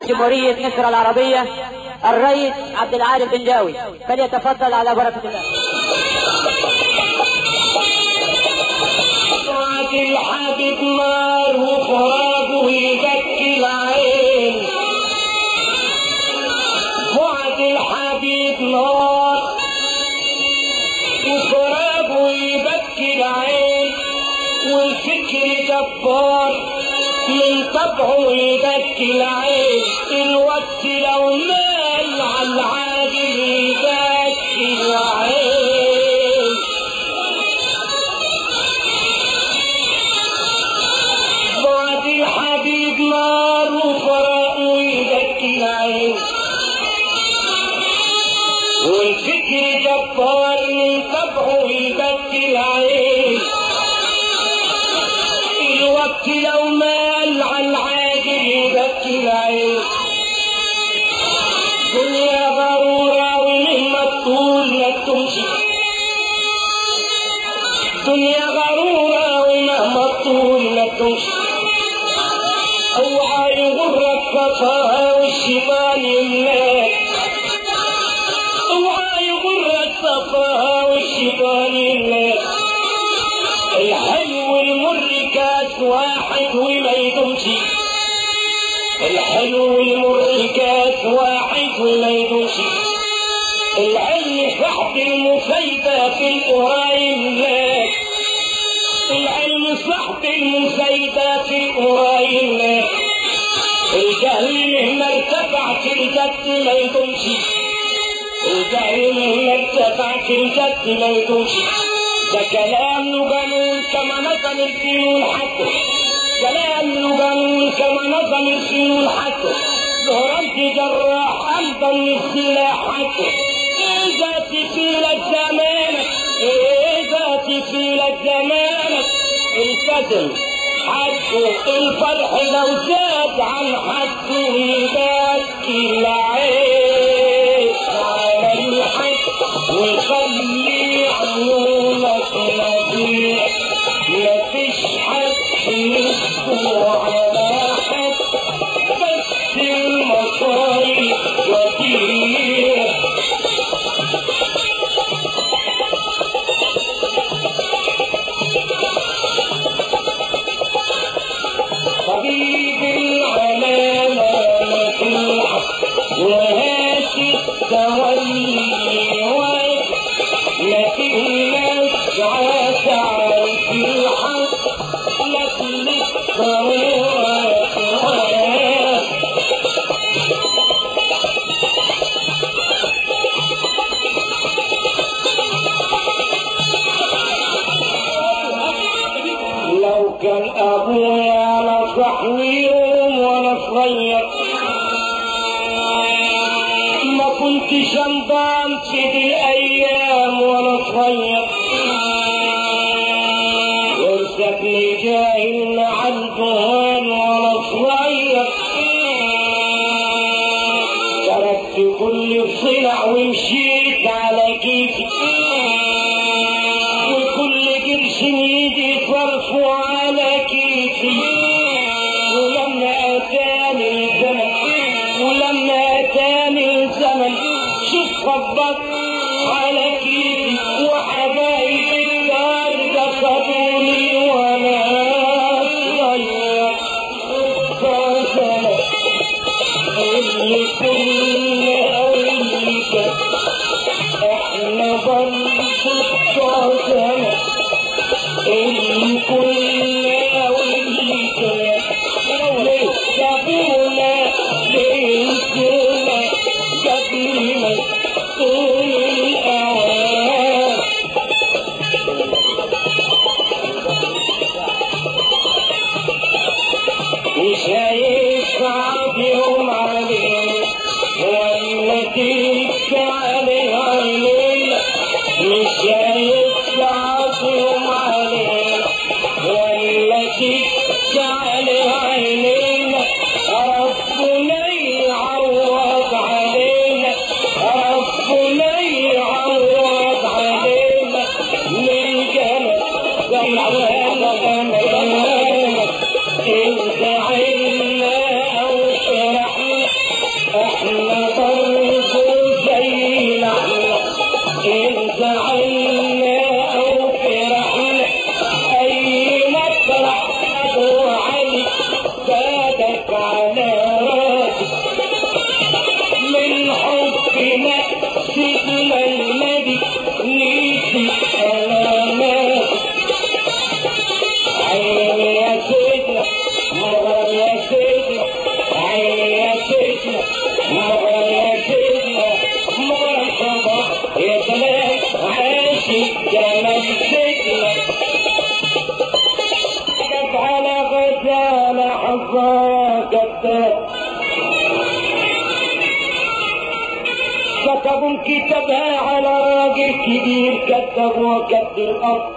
جمهورية مصر العربية الرئيس عبد العال بن جاوي فليتفضل على بركة الله طلعت الحبيب نار وفراقه يبكي العين طلعت الحبيب نار وفراقه يبكي العين والفكر جبار من طبعه يبكي العين الوقت لو مال على العاجل يبكي العين بعد الحبيب نار وفراق ويبكي العين والفكر جبار من طبعه يبكي العين الوقت لو مال على العاجل يبكي العين دنيا ضرورة ومهما طول ما تمشي دنيا غرورة ومهما طول ما تمشي اوعى يغرك صفاها والشيطان يملاك اوعى يغرك صفاها والشيطان يملاك الحلو والمر كاس واحد وما يدومش الحلو والمر كاس واحد وما يدومش العلم صاحب المفايدة في القرايب لك العلم صاحب المفايدة في القرايب لك الجهل مهما ارتفعت الجد ما يدومش الجهل مهما ارتفعت الجد ما يدومش ده كلام قانون كما نظم السنون حقه كلام قانون كما نظم السنون حقه ظهرت جراح أيضا السلاح حقه إذا تفيلك زمانك إذا تفيلك زمانك التزم حقه الفرح لو زاد عن حقه يبكي العين على الحق وخلي عيونك نبيع مفيش حد يصبر على حد بس المصايب وطير طبيب العلامة نصيحة وهاتي التولي لكن نسعى تعرف الحق لكن الضرورة لو كان ابويا نصحني يوم وانا صغير ما كنتش انضام في دي الايام وانا صغير ورثتني جاهل مع الجهال وانا صغير تركت كل الصلع ومشيت على كيفي وكل قرش يجي صرفه على كيفي ولما اتاني الزمن ولما اتاني الزمن شوف خبط على كيفي وحبايب الدار دخلوني وانا صغير فسنة اللي كنا أوليك احنا برضو الصعدنا اللي كنا أوليك ليه جابونا ليه كنا جابونا طول الأوان مش هيصعب يوم علينا ولا تدفع علينا مش هيصعب يوم علينا ولا تدفع علينا ربنا يعوض علينا ربنا يعوض علينا من جنة زمان انت عنا او فرحنا ابو كتبها على راجل كبير كتب وكتب الارض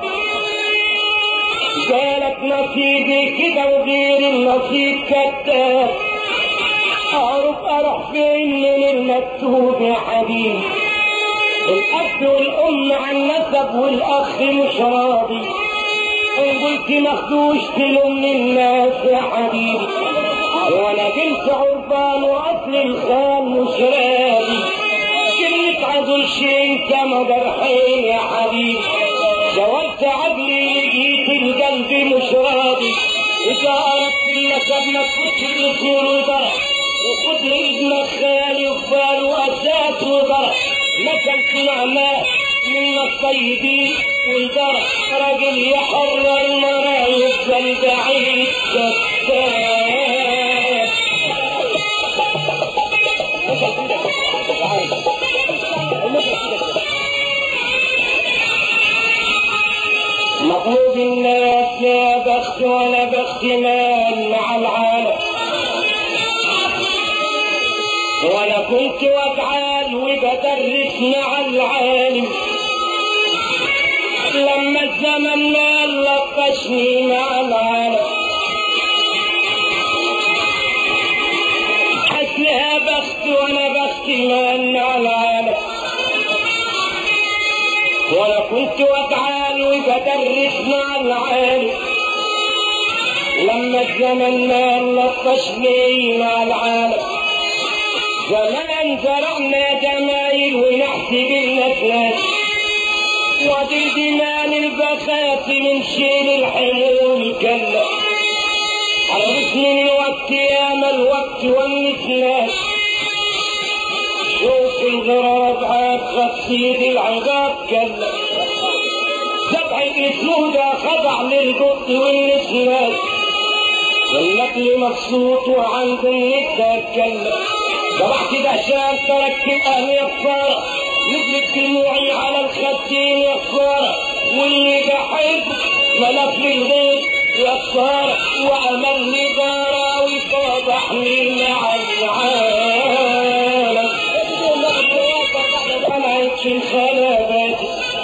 قالت نصيبي كده وغير النصيب كتاب اعرف اروح فين من المكتوب يا حبيبي الاب والام عن نسب والاخ مش راضي ان قلت مخدوش تلوم الناس يا حبيبي وانا بنت عربان واصل الخال مش راضي كلمة عدل شيء انت مجرحين يا حبيبي دورت عقلي لقيت القلب مش راضي اذا اردت النسب ما تكونش الاصول وضرب وخد ابنك خالي وفال واساس وضرب مثل معناه من الطيبين والدرع راجل يحرر مرا يفضل بعيد كتاب مطلوب الناس لا بخت ولا بخت مال مع العالم وانا كنت وجعان وبدرس مع العالم لما الزمن ما لطشني مع العالم حسنها بخت وانا بخت مال مع العالم وانا كنت وجعان وبدرس مع العالم لما الزمن ما لطشني مع العالم زمان زرعنا جمايل ونحسب النسناس ودي دمان البخات من شيل الحمول كلا على اسم الوقت ياما الوقت والنسناس شوف الغراب عاد خصيد العقاب كلا سبع الاسودة خضع للقط والنسناس والنقل مبسوط وعندهم نتكلم طلعت دهشان تركت الاهل يا خساره نزلت دموعي على الخدين يا خساره واللي بحب ملف الغيب يا خساره وعملني ضراوي فضحني مع العالم طلعت في الخلابات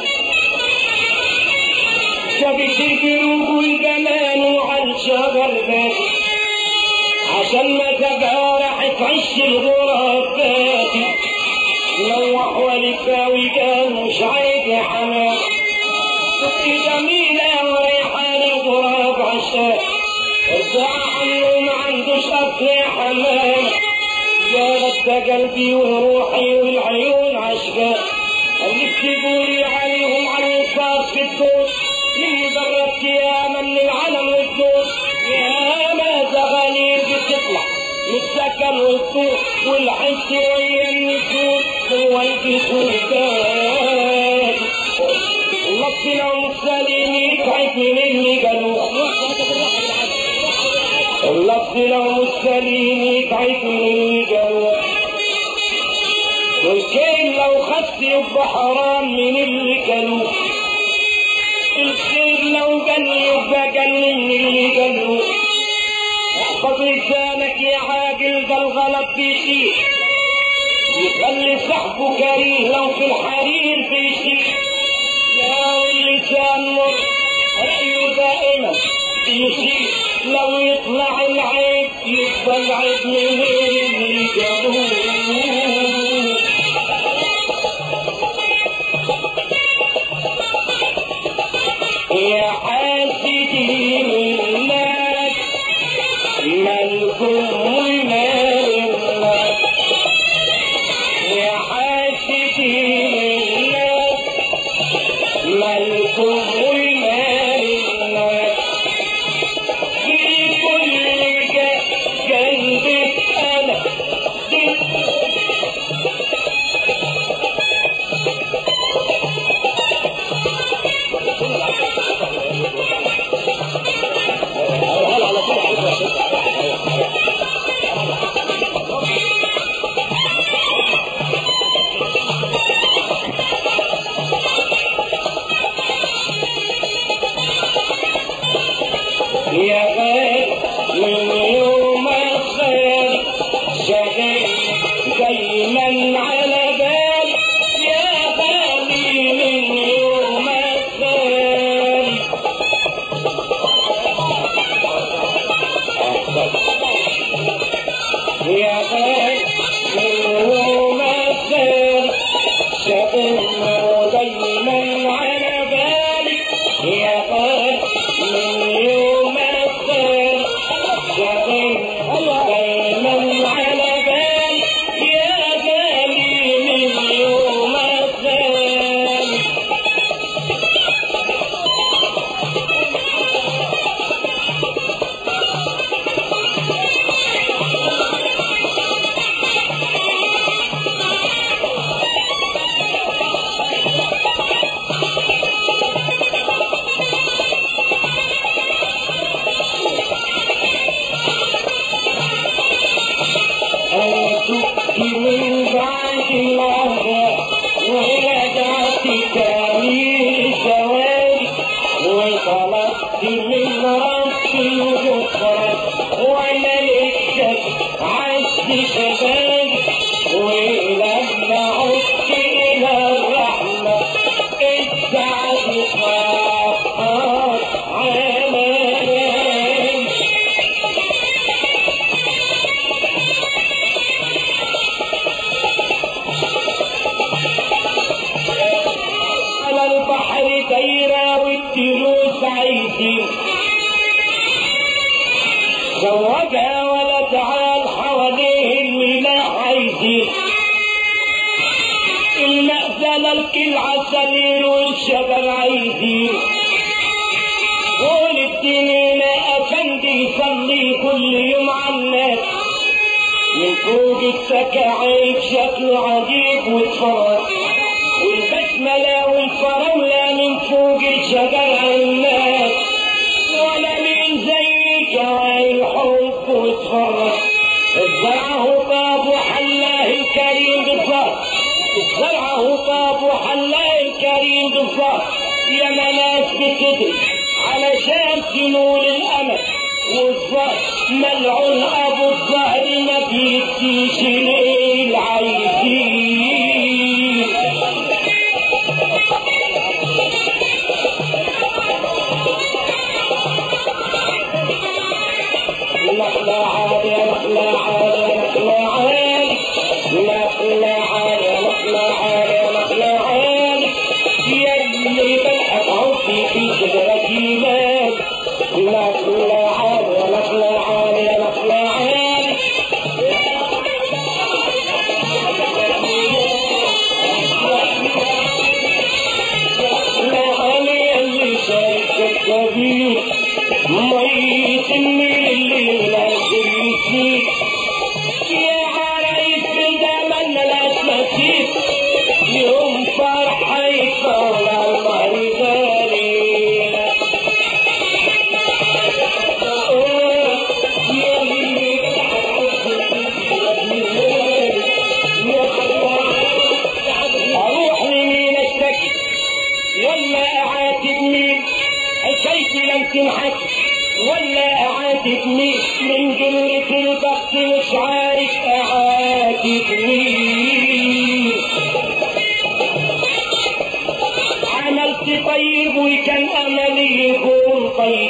سابت القلوب والجمال وعن شجر باتي عشان ما تجارح تعيش الغربات نوح ولفاوي قال مش عيب يا حمام ست جميلة وريحان الغراب عشان ارجع عنه ما عندوش اصل يا حمام جابت قلبي وروحي والعيون عشقاء اللي تقولي عليهم على الانصاف في الدور مني جربت ياما من العلم والدور ياما زغاليل بتطلع متسكن والطور والحس ويا النسور هو الجسودات النص لو سليم يتعب من اللي قالوه اللفظ لو سليم يتعب من اللي قالوه والكيل لو خس يبقى حرام من اللي كانوه الخير لو قال يبقى قال من اللي قالوه احفظ لسانك يا عاقل ده الغلط بيشيل يخلي صاحبه كريه لو في الحرير بيشيل يا اللسان مر رأيه دائما بيشيل لو يطلع العيب يبقى العيب من اللي قالوه يا حاسدين الناس مالكم ومال الناس يا حاسدين الناس مالكم ومال الناس في كل قلبك انا من بعد الله ورجعت تاني لزواج وطلبت من ربي غفران وانا لسه عز شباب ولما عدت الى الرحمه السعد صار عملي على البحر دايرة والتلوس عايزين زوجها ولا تعال حواليه الملاح عايزين المأذنة العسلين والشجر عايزين قول الدين أفندي يصلي كل يوم على الناس من فوق التكعيب شكله عجيب واتفرج والبسملة والفراولة من فوق الشجر عناد ولا من زيك الحب واتفرج الزرعه طاب وحلاه الكريم بالظهر الزرعه طاب وحلاه الكريم بالظهر يا ناس بتدري علشان تنول الامل والظهر ملعون ابو الظهر ما بيديش العايزين نخلة عالية نخلة عالية نخلة عالية نخلة عالية نخلة عالية نخلة عالية يلي بلحق عوفي في شجرة إيمان نخلة عالية نخلة عالية نخلة عالية نخلة عالية اللي شايف الكبير ميت النيل اللي لا يسير يا عرايس دايما لا تمسيك يوم فرحة يطول المهرجاني اروح لمين اشتكي ولا اعاتب مين حكايتي لم تنحكي ولا اعاتب مين من قلة البخت مش عارف اعاتب مين عملت طيب وكان املي يكون طيب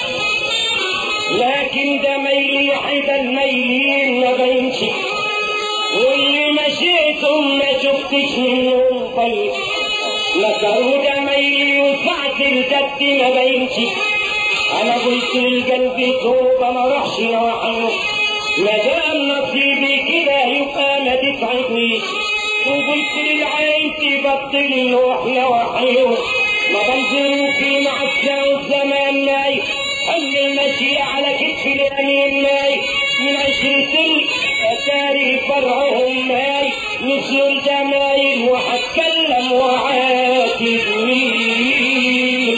لكن ده ميلي حدا الميلين ما بينش واللي مشيتهم ما شفتش منهم طيب مكروا ده ميلي وسعة الجد ما بينش انا قلت لقلبي توبه ما اروحش لوحده ما دام نصيبي كده يبقى ما تتعبنيش وقلت للعين تبطل الروح لوحده ما بنزل في معسى والزمان ماي حل المشي على كتف اليمين ماي من عشر سن اتاري فرعهم ماي مثل الجمايل وهتكلم وعاتب مين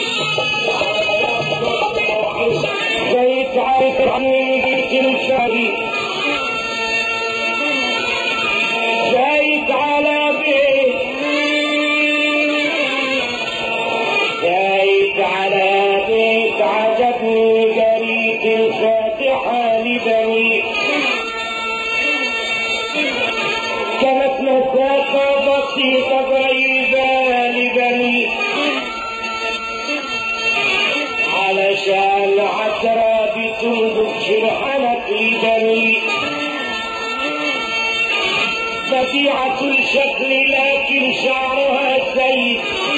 بيت عارف عني بيت الشري بيت على بيت بيت على بيت عجبني جريت الفاتحة لبني كانت مسافة بسيطة قريبة لبني علشان عترة بتنبت شرحنك لبني بديعة الشكل لكن شعرها سيد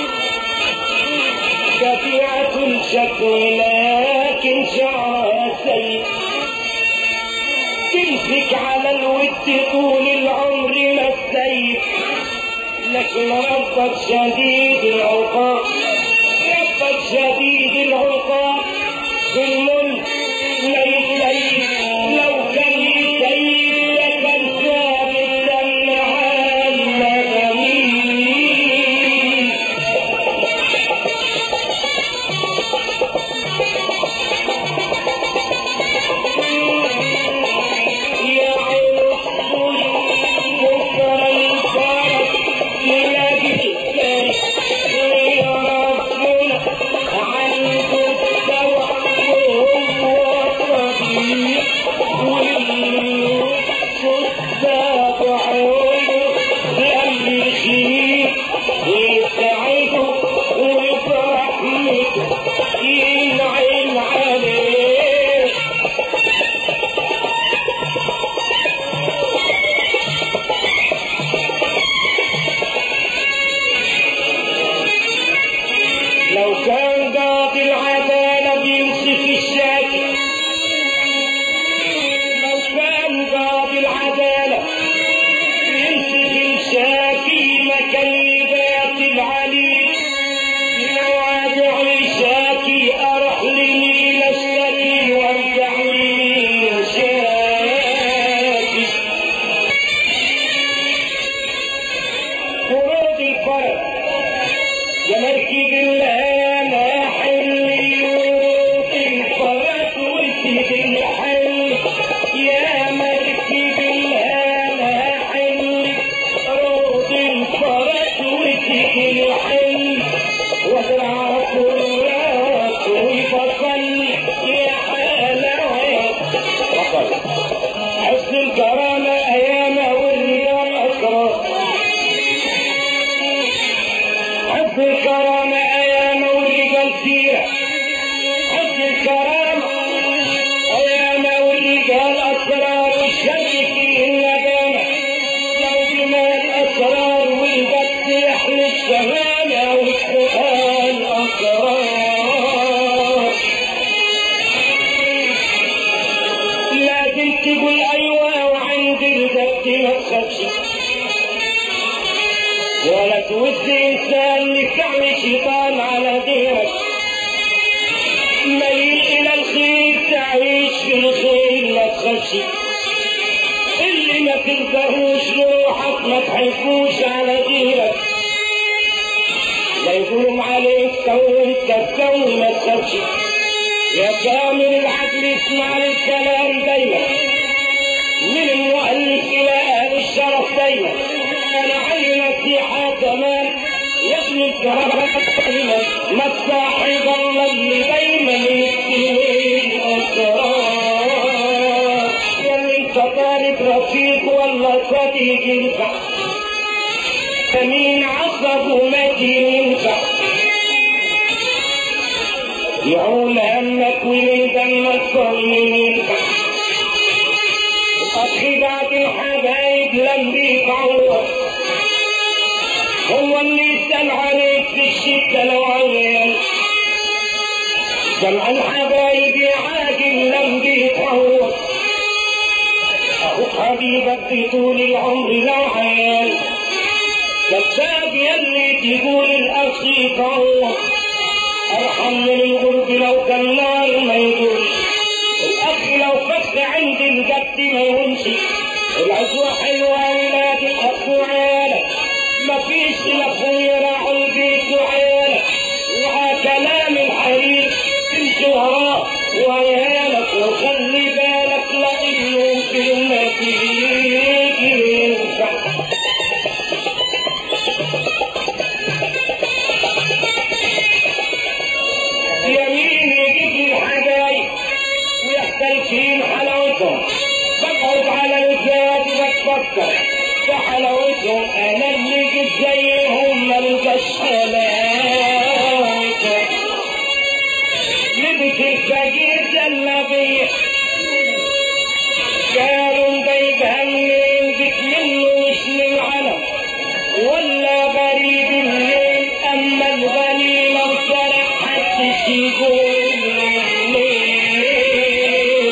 بديعة الشكل لكن شعرها سيد تمسك على الود طول العمر ما السيف لكن ربك شديد العقاب ربك شديد العقاب في الملك لا يسيب لو كان يسيب لكان ثابت لما علم مين يا عين تخافش ولا توز انسان لفعل شيطان على غيرك ميل الى الخير تعيش في الخير لا تخافش اللي ما تقدروش روحك ما تحبوش على غيرك لا يقولوا عليك سوي تسوي ما تخافش يا كامل العدل اسمع الكلام دايما من المؤلف الى اهل الشرف دايما انا عندي نصيحه كمان يجري الكرامه دايما ما تصاحب الله اللي دايما يستوي الاسرار يا اللي انت طالب رفيق والله صديق ينفع مين عصب وما ينفع يعول همك ويندمك صلي الأخ بعد الحبايب لم بيتعوض هو اللي يسأل عليك في الشدة لو عيان جمع الحبايب عاجل لم بيتعوض أخوك حبيبك بطول العمر لو عيان كذاب يلي تقول الأخ يتعوض ارحم من الغرب لو كان نار ما يدورش الاخ لو فك عند الجد ما يهونش العزوة حلوة ولاد الاخ وعيالك مفيش الا اخويا راعوا البيت وعيالك وعا كلام الحرير تمشي وراه وعيالك وخلي بالك لانه في النتيجة ينفع يمين يجيب الحبايب ويختلفين حلاوتهم بقعد على الزاد بتفكر في حلاوتهم انا اللي جيت زيهم ملقاش حلاوتهم لبس الفقير جلابيه قالوا ده يبهني بك منه مش من علم ولا بريد الليل اما الغني لو سرق محدش يقول ليه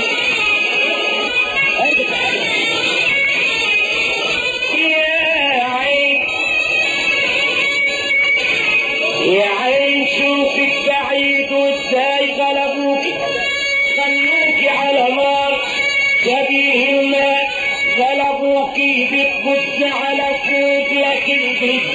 يا عين يا عين شوفك بعيد وازاي غلبوك خلوك على نار شبيه الماء غلبوك بتبص على فوق لكن